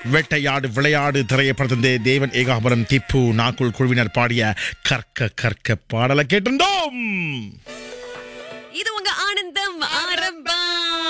வேட்டையாடு விளையாடு திரையப்படத்திலே தேவன் ஏகாபுரம் திப்பு நாக்குள் குழுவினர் பாடிய கற்க கற்க பாடலை கேட்டிருந்தோம் இது உங்க ஆனந்தம் ஆரம்பம்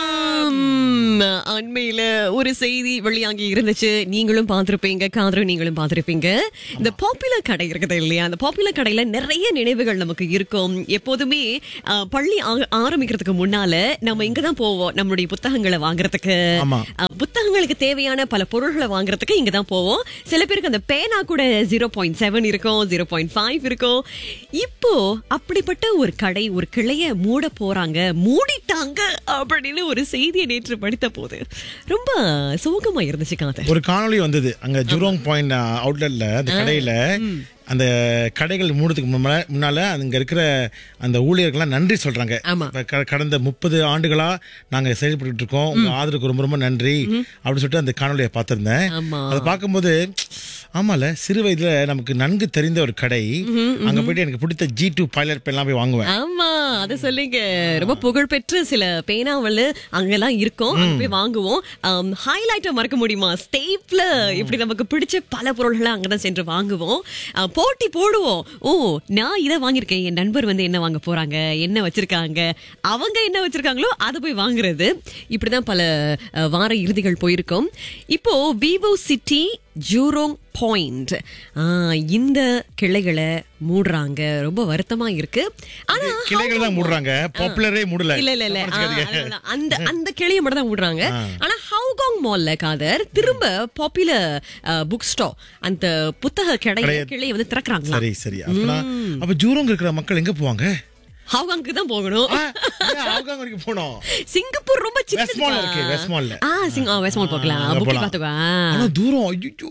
அண்மையில ஒரு செய்தி வெளியாகி இருந்துச்சு நீங்களும் பார்த்திருப்பீங்க காதரும் நீங்களும் பார்த்திருப்பீங்க இந்த பாப்புலர் கடை இருக்குது இல்லையா அந்த பாப்புலர் கடையில நிறைய நினைவுகள் நமக்கு இருக்கும் எப்போதுமே அஹ், பள்ளி ஆ- ஆரம்பிக்கிறதுக்கு முன்னால நம்ம இங்க தான் போவோம் நம்மளுடைய புத்தகங்களை வாங்குறதுக்கு ஆமா. அஹ், புத்தகங்களுக்கு தேவையான பல பொருள்களை வாங்குறதுக்கு இங்க தான் போவோம் சில பேருக்கு அந்த பேனா கூட ஜீரோ பாயிண்ட் செவன் இருக்கும் ஜீரோ பாயிண்ட் ஃபைவ் இருக்கும் இப்போ அப்படிப்பட்ட ஒரு கடை ஒரு கிளைய மூட போறாங்க மூடிட்டாங்க அப்படின்னு ஒரு செய்தியை நேற்று படித்த போது ரொம்ப சோகமா இருந்துச்சு காதை ஒரு காணொளி வந்தது அங்க ஜூரோங் பாயிண்ட் அவுட்லெட்ல அந்த கடையில அந்த கடைகள் மூடுறதுக்கு முன்னால முன்னால அங்க இருக்கிற அந்த ஊழியர்கள்லாம் நன்றி சொல்றாங்க ஆமா. இப்ப க- கடந்த முப்பது ஆண்டுகளா நாங்க செயல்பட்டு இருக்கோம் உங்க ஆதரவுக்கு ரொம்ப ரொம்ப நன்றி அப்படின்னு சொல்லிட்டு அந்த காணொலியை பார்த்திருந்தேன் ஆமா. அதை பார்க்கும்போது ஆமால சிறு வயதுல நமக்கு நன்கு தெரிந்த ஒரு கடை அங்க போயிட்டு எனக்கு பிடித்த ஜி டூ பைலட் பென் எல்லாம் போய் வாங்குவேன் ஆமா அத சொல்லுங்க ரொம்ப புகழ்பெற்ற சில பேனாவல் அங்கெல்லாம் இருக்கும் அங்க போய் வாங்குவோம் ஹைலைட்டை மறக்க முடியுமா ஸ்டேப்ல இப்படி நமக்கு பிடிச்ச பல பொருள்களை அங்கதான் சென்று வாங்குவோம் அஹ், போட்டி போடுவோம் ஓ நான் இதை வாங்கியிருக்கேன் என் நண்பர் வந்து என்ன வாங்க போறாங்க என்ன வச்சிருக்காங்க அவங்க என்ன வச்சிருக்காங்களோ அதை போய் வாங்குறது இப்படிதான் பல அஹ், வார இறுதிகள் போயிருக்கும் இப்போ விவோ சிட்டி ஜூரோங் பாயிண்ட் இந்த கிளைகளை மூடுறாங்க ரொம்ப வருத்தமா இருக்கு ஆனா கிளைகள் தான் மூடுறாங்க பாப்புலரே மூடல இல்ல இல்ல இல்ல ஆ, அதுதான். அந்த அந்த கிளைய மட்டும் தான் விடுறாங்க ஆனா ஹவுகாங் மால்ல காதர் திரும்ப பாப்புலர் புக் ஸ்டோ அந்த புத்தக கிளைய கிளைய வந்து திறக்கறாங்களா சரி சரி அப்பனா அப்ப ஜூரோங் இருக்கிற மக்கள் எங்க போவாங்க ஹவுகாங்க்கு தான் போகணும் ஆ, ஏன் ஹாங்காங் வரைக்கும் போனோம் சிங்கப்பூர் ரொம்ப வெஸ்ட் சின்னது மால் இருக்கு வெஸ்ட் மால்ல ஆ சிங் வெஸ்ட் மால் போகலாம் அங்க புக்கிங் போலாம். பாத்துக்கோ ஆனா தூரம் ஐயோ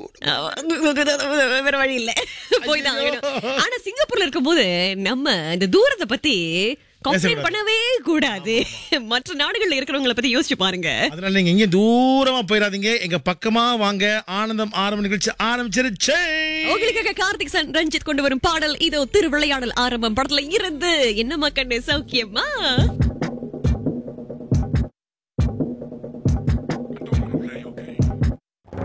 வேற வழி இல்ல போய் தான் ஆகணும். ஆனா சிங்கப்பூர்ல இருக்கும்போது நம்ம இந்த தூரத்தை பத்தி கம்ப்ளைண்ட் பண்ணவே கூடாது மற்ற நாடுகள்ல இருக்கிறவங்கள பத்தி யோசிச்சு பாருங்க அதனால நீங்க எங்கேயும் தூரமா போயிடாதீங்க எங்க பக்கமா வாங்க ஆனந்தம் ஆரம்ப நிகழ்ச்சி ஆரம்பிச்சிருச்சே உங்களுக்காக கார்த்திக் சன் ரஞ்சித் கொண்டு வரும் பாடல் இதோ திருவிளையாடல் ஆரம்பம் படத்துல இருந்து என்னம்மா கண்ணு சௌக்கியமா